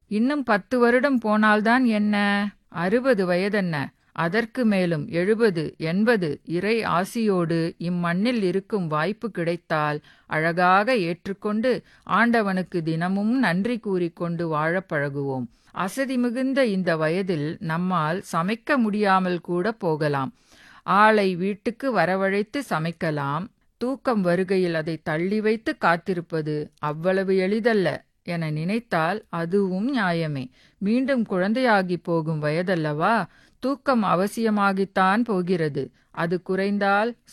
இன்னும் பத்து வருடம் போனால்தான் என்ன அறுபது வயதென்ன அதற்கு மேலும் எழுபது எண்பது இறை ஆசியோடு இம்மண்ணில் இருக்கும் வாய்ப்பு கிடைத்தால் அழகாக ஏற்றுக்கொண்டு ஆண்டவனுக்கு தினமும் நன்றி கூறிக்கொண்டு வாழப் பழகுவோம் அசதி மிகுந்த இந்த வயதில் நம்மால் சமைக்க முடியாமல் கூட போகலாம் ஆளை வீட்டுக்கு வரவழைத்து சமைக்கலாம் தூக்கம் வருகையில் அதை தள்ளி வைத்து காத்திருப்பது அவ்வளவு எளிதல்ல என நினைத்தால் அதுவும் நியாயமே மீண்டும் குழந்தையாகி போகும் வயதல்லவா தூக்கம் அவசியமாகித்தான் போகிறது அது குறைந்தால்